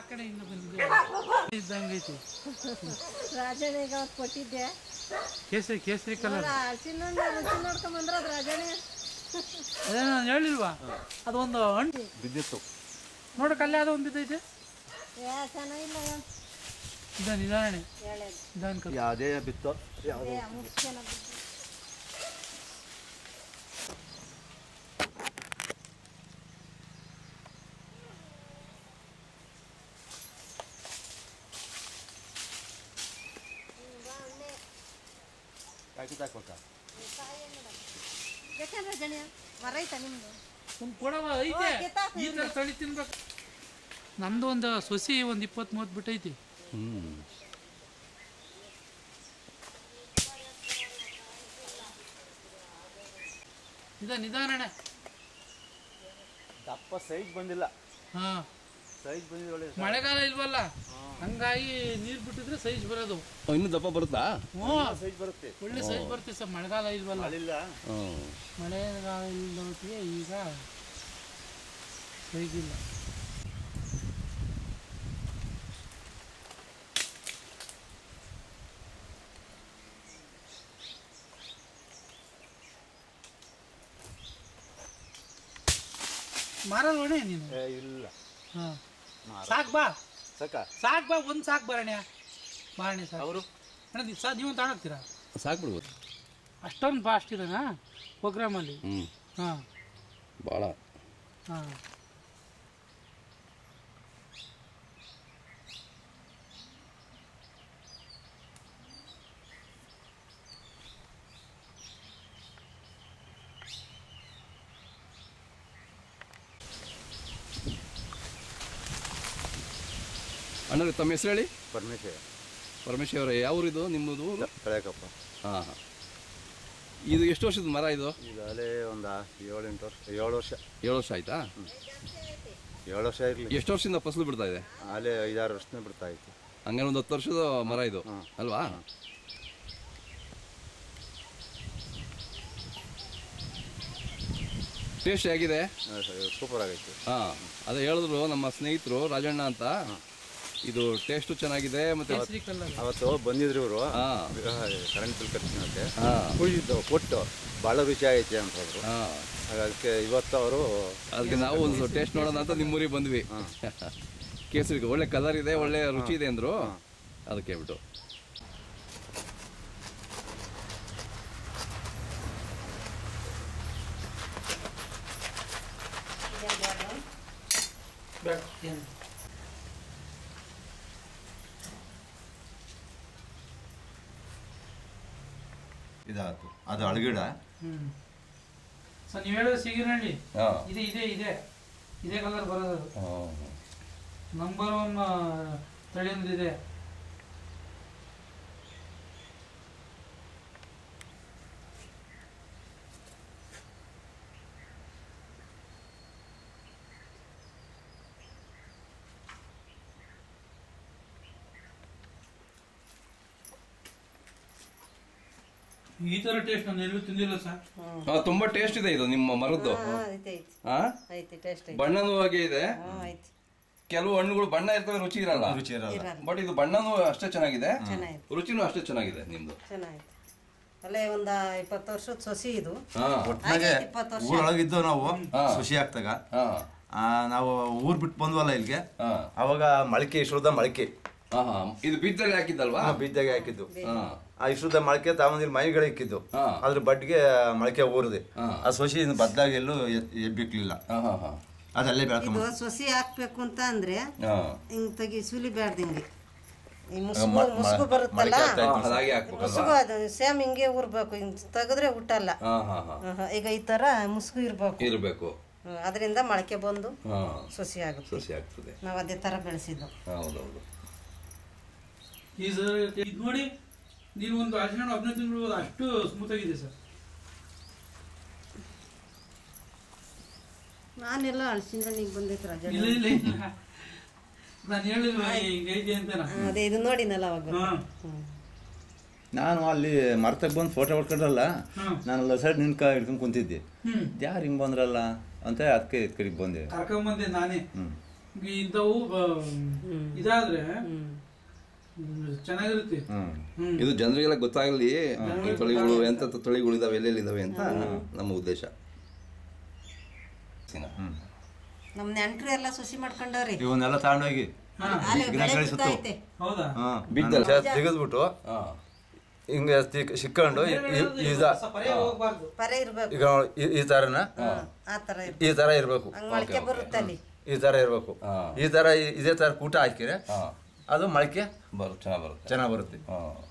ಕಡೆಯಿಂದ ಬಂದಿದೆ ಇದ್ದಂಗೈತಿ ರಾಜನಿಗೆ ಅವತ್ತು ಕೊಟ್ಟಿದ್ದೆ ಕೇಸರಿ ಕೇಸರಿ ಕಲರ್ ಚಿನ್ನ ರುಚಿ ನೋಡ್ಕೊಂಬಂದ್ರ ಅದು ರಾಜನೇ ಅದೇ ನಾನು ಹೇಳಿಲ್ವಾ ಅದೊಂದು ಹಣ್ಣು ಬಿದ್ದಿತ್ತು ನೋಡಕ್ಕೆ ಅಲ್ಲೇ ಅದು ಒಂದು ಬಿದ್ದೈತೆ ಯಾ ಚೆನ್ನಾಗಿಲ್ಲ ಇದ ನಿಧಾರಣೆ ಹೇಳೋದು ನಿಧಾನ ಕಲ್ ಯಾವುದೇ ಬಿತ್ತೋ ಯಾವುದೋ ಏ ಮುಖ್ಯನ ಬಿದ್ದು ಪ್ಯಾಕೆಟ್ ಹಾಕ್ಬೇಕಾ ಬೇಕಂದ್ರೆ ಜಣಿಯ ಮರ ಐತಾ ನಿಮ್ದು ಒಂದು ಕೊಡವ ಐತೆ ಕಿತ್ತಾಕು ಈ ಥರ ತಳಿ ತಿನ್ಬೇಕು ನಮ್ದು ಒಂದು ಸೊಸಿ ಒಂದು ಇಪ್ಪತ್ತು ಮೂವತ್ತು ಬಿಟ್ಟೈತಿ ಹ್ಞೂ ಇದ ನಿಧಾನಣೆ ದಪ್ಪ ಸೈಜ್ ಬಂದಿಲ್ಲ ಹಾಂ ಸೈಜ್ ಬಂದಿಲ್ಲ ಒಳ್ಳೆ ಮಳೆಗಾಲ ಇಲ್ವಲ್ಲ ಹಂಗಾಗಿ ನೀರು ಬಿಟ್ಟಿದ್ರೆ ಸೈಜ್ ಬರೋದು ಇನ್ನೂ ದಪ್ಪ ಬರುತ್ತಾ ಹ್ಞೂ ಸೈಜ್ ಬರುತ್ತೆ ಒಳ್ಳೆ ಸೈಜ್ ಬರ್ತೀವಿ ಸರ್ ಮಳೆಗಾಲ ಇಲ್ವಲ್ಲ ಮಳಿಲ್ಲ ಹ್ಞೂ ಮಳೆಗಾಲ ಇಲ್ಲದೊಟ್ಟಿಗೆ ಈಗ ಸೈಜ್ ಇಲ್ಲ ಮಾರಲ್ ಒಣೆ ನೀನು ಏ ಇಲ್ಲ ಹಾಂ ಮಾರ. ಸಾಕ್ ಬಾ ಸಾಕ ಸಾಕ್ ಬಾ ಒಂದು ಸಾಕ್ ಬರಣೆ ಬಾರಣೆ ಸಾಕು ಅವರು ಅಣ್ಣ ನೀವು ಸಾ ನೀವು ತಗೊಳ್ತೀರಾ ಸಾಕ್ಬಿಡ್ಬೋದು ಅಷ್ಟೊಂದು ಫಾಸ್ಟ್ ಇದನಾ ಪ್ರೋಗ್ರಾಮಲ್ಲಿ ಹ್ಞೂ ಹಾಂ ಭಾಳ ಹಾಂ ಅಣ್ಣವ್ರೆ ತಮ್ಮ ಹೆಸರು ಹೇಳಿ ಪರಮೇಶ್ವರ ಪರಮೇಶ್ವರ ಅವರೇ ಯಾವ ಊರಿದು ನಿಮ್ಮದು ಕಳೆಯಕಪ್ಪ ಹಾಂ ಹಾಂ ಇದು ಎಷ್ಟು ವರ್ಷದ ಮರ ಇದು ಈಗ ಅಲ್ಲೇ ಒಂದು ಏಳು ಎಂಟು ವರ್ಷ ಏಳು ವರ್ಷ ಏಳು ವರ್ಷ ಆಯ್ತಾ ಏಳು ವರ್ಷ ಇರಲಿ ಎಷ್ಟು ವರ್ಷದಿಂದ ಫಸಲು ಬಿಡ್ತಾ ಇದೆ ಅಲ್ಲೇ ಐದಾರು ವರ್ಷನೇ ಬಿಡ್ತಾ ಇತ್ತು ಹಂಗಾರೆ ಒಂದು ಹತ್ತು ವರ್ಷದ ಮರ ಇದು ಹ್ಮ್. ಅಲ್ವಾ ಟೇಸ್ಟ್ ಹೇಗಿದೆ ಸೂಪರ್ ಆಗೈತೆ ಹಾಂ ಅದೇ ಹೇಳಿದ್ರು ನಮ್ಮ ಸ್ನೇಹಿತರು ರಾಜಣ್ಣ ಅಂತ ಇದು ಟೇಸ್ಟು ಚೆನ್ನಾಗಿದೆ ಮತ್ತೆ ಕೇಸರಿ ಕಲ್ಲರ್ ಅವತ್ತು ಬಂದಿದ್ರು ಇವರು ಹಾಂ ಕರೆಂಟ್ ಬಿಲ್ ಕಟ್ಟಿ ಹಾಂ ಕುಡಿದಿದ್ದು ಕೊಟ್ಟು ಭಾಳ ರುಚಿ ಆಗೈತೆ ಅಂತಂದ್ರು ಹಾಂ ಅದಕ್ಕೆ ಇವತ್ತು ಅವರು ಅದಕ್ಕೆ ನಾವು ಒಂದು ಟೇಸ್ಟ್ ನೋಡೋಣ ಅಂತ ನಿಮ್ಮೂರಿಗೆ ಬಂದ್ವಿ ಕೇಸರಿ ಒಳ್ಳೆ ಕಲರ್ ಇದೆ ಒಳ್ಳೆ ರುಚಿ ಇದೆ ಅಂದ್ರು ಅದಕ್ಕೆ ಬಿಟ್ಟು ಬೇಡ ಏನು ಇದಾಯ್ತು ಅದು ಅಳಗಿಡ ಹ್ಞೂ ಸರ್ ನೀವು ಹೇಳೋದು ಸಿಗಿರಳ್ಳಿ ಹಾಂ ಇದೆ ಇದೆ ಇದೆ ಇದೇ ಕಲರ್ ಬರೋದು ಹಾಂ ನಂಬರ್ ಒನ್ ತಳಿ ಒಂದು ಇದೆ ಈ ಥರ ಟೇಸ್ಟ್ ನಾನು ಎಲ್ಲೂ ತಿಂದಿಲ್ಲ ಸರ್ ಹಾಂ ತುಂಬ ಟೇಸ್ಟ್ ಇದೆ ಇದು ನಿಮ್ಮ ಮರದ್ದು ಹಾಂ ಐತೆ ಐತಿ ಹಾಂ ಐತಿ ಟೇಸ್ಟ್ ಐತಿ ಬಣ್ಣನೂ ಹಾಗೆ ಇದೆ ಹಾಂ ಐತಿ ಕೆಲವು ಹಣ್ಣುಗಳು ಬಣ್ಣ ಇರ್ತವೆ ರುಚಿ ಇರಲ್ಲ ರುಚಿ ಇರಲ್ಲ ಇರಲ್ಲ ಬಟ್ ಇದು ಬಣ್ಣನೂ ಅಷ್ಟೇ ಚೆನ್ನಾಗಿದೆ ಚೆನ್ನಾಗೈತಿ ರುಚಿನೂ ಅಷ್ಟೇ ಚೆನ್ನಾಗಿದೆ ನಿಮ್ದು ಚೆನ್ನಾಗೈತಿ ಅಲ್ಲೇ ಒಂದು ಇಪ್ಪತ್ತು ವರ್ಷದ ಸೊಸಿ ಇದು ಹಾ ಒಟ್ನಾಗೆ ಆಗೈತೆ ಇಪ್ಪತ್ತು ವರ್ಷ. ಊರೊಳಗಿದ್ದು ನಾವು ಹಾ. ಖುಷಿ ಆಗ್ತಾಗ ಹಾ ಆ, ನಾವು ಊರ್ ಬಿಟ್ಟು ಬಂದ್ವಲ್ಲ ಇಲ್ಲಿಗೆ ಹಾ ಅವಾಗ ಮಳಕೆ ಇಶ್ರದ ಮಳಕೆ ಹಾ ಹಾ ಇದು ಬೀಜದಲ್ಲಿ ಹಾಕಿದ್ದಲ್ವಾ ಬೀಜಾಗೆ ಹಾಕಿದ್ದು ಹಾ ಆ ಇಶ್ರದ ಮೊಳಕೆ ತಾವಂದಿಲ್ಲಿ ಮೈಗಳು ಇಕ್ಕಿದ್ದು ಹಾ. ಅದ್ರ ಬಡ್ಗೆ ಮೊಳಕೆ ಊರಿದೆ ಹಾ. ಆ ಸೊಸಿ ಬದ್ಲಾಗಿ ಎಲ್ಲೂ ಎತ್- ಎಬ್ಬಿಕ್ಲಿಲ್ಲ ಹಾ ಹಾ ಹಾ ಅದಲ್ಲೇ ಇದು ಬೆಳ್ಕೊಂಬ ಸೊಸಿ ಹಾಕ್ಬೇಕು ಅಂತ ಅಂದ್ರೆ ಹಾ ಹಿಂಗ್ ತೆಗಿ ಸುಲಿಬ್ಯಾಡ್ದು ಹಿಂಗೆ ಈ ಮುಸುಗು ಮ- ಮ- ಮುಸುಗು ಬರುತ್ತಲ್ಲ ಮೊಳಕೆ ಆಗ್ತಾ ಹಾ, ಇತ್ತು. ಅದಾಗೆ ಹಾಕ್ಬೇಕಲ್ವಾ ಮುಸುಗು ಅದು ಸೇಮ್ ಹಿಂಗೆ ಊರ್ಬೇಕು ಹಿಂಗ್ ತೆಗೆದ್ರೆ ಹುಟ್ಟಲ್ಲ ಹಾ ಹಾ ಹಾ ಆಹಾ, ಈಗ ಈ ತರ ಮುಸುಗು ಇರ್ಬೇಕು ಇರಬೇಕು ಹ್ಮ್, ಅದರಿಂದ ಮೊಳಕೆ ಬಂದು ಹಾ ಸೊಸಿ ಆಗುತ್ತೆ ಸಸಿ ಆಗ್ತದೆ ನಾವು ಅದೇ ತರ ಬೆಳೆಸಿದ್ದು ಹೌದೌದು ಈ ಸರ್ ಇದು ನೋಡಿ ನೀನು ಒಂದು ಹದಿನೆಂಟು ಹದಿನೈದು ತಿಂಗಳು ಅಷ್ಟು ಸ್ಮೂತ್ ಆಗಿದೆ ಸರ್ ನಾನೆಲ್ಲ ಹಲಸಿನ ಹಣ್ಣಿಗೆ ಬಂದೈತೆ ರಾಜ ಇಲ್ಲ ಇಲ್ಲ ಇಲ್ಲ ನಾನು ಹೇಳಿಲ್ವ ಈಗ ಐತೆ ಅಂತ ಅದೇ ಇದು ನೋಡಿನಲ್ಲ ಅವಾಗ ಹಾಂ ಹ್ಮ್. ನಾನು ಅಲ್ಲಿ ಮರ್ತಕ್ಕೆ ಬಂದು ಫೋಟೋ ಹೊಡ್ಕೊಂಡ್ರಲ್ಲ ಹ್ಮ್. ನಾನು ಲಸಡ್ ನಿನ್ಕ ಹಿಡ್ಕೊಂಡು ಕುಂತಿದ್ದೆ ಹ್ಮ್ ಯಾರು ಹಿಂಗೆ ಬಂದ್ರಲ್ಲ ಅಂತ ಅದಕ್ಕೆ ಕಡೆಗೆ ಬಂದೆ ಕರ್ಕೊಂಬಂದೆ ನಾನೇ ಹ್ಮ್ ಈ ಇಂಥವು ಆ, ಇದಾದ್ರೆ ಹ್ಮ್ ಹ್ಮ್, ಚೆನ್ನಾಗಿರುತ್ತೆ ಹ್ಮ್ ಹ್ಮ್ ಇದು ಜನರಿಗೆಲ್ಲ ಗೊತ್ತಾಗಲಿ ಈ ತಳಿಗಳು ಎಂತ ತಳಿಗಳು ಇದಾವೆ ಎಲ್ಲೆಲ್ಲಿ ಇದಾವೆ ಅಂತ ನಮ್ಮ ಉದ್ದೇಶ ನಮ್ಮ ನೆಂಟ್ರು ಎಲ್ಲ ಸುಸಿ ಮಾಡ್ಕೊಂಡವ್ರಿ ಇವನ್ನೆಲ್ಲ ತಗೊಂಡೋಗಿ ಅಲ್ಲಿ ಗಿಡ ಬೆಳೆ ಕಳಿಸುತ್ತು. ಸುತ್ತ ಐತೆ ಹೌದಾ ಹಾ ಬಿದ್ದಲ್ಲ? ತೆಗೆದ್ಬಿಟ್ಟು ಹಾ. ಹಿಂಗೆ ತಿಕ್- ಸಿಕ್ಕೊಂಡು ಈ- ಈ- ಈಜ ಪರ್ಯಾಯ ಹೋಗ್ಬಾರ್ದು ಪರೆ ಇರ್ಬೇಕು ಈಗ ಈ- ಈ ಥರನ ಆ ಥರ ಇರ್ಬೇಕು ಈ ಥರ ಇರಬೇಕು ಹಂಗ್ ಮೊಳಕೆ ಬರುತ್ತೆ ಅಲ್ಲಿ ಈ ಥರ ಇರಬೇಕು ಹಾ. ಈ ಥರ ಈ- ಇದೇ ಥರ ಕೂಟ ಹಾಕಿದ್ರೆ ಹಾ ಅದು ಮೊಳಕೆ ಬರು ಚೆನ್ನಾಗಿ ಬರುತ್ತೆ ಚೆನ್ನಾಗಿ ಬರುತ್ತೆ ಹಾ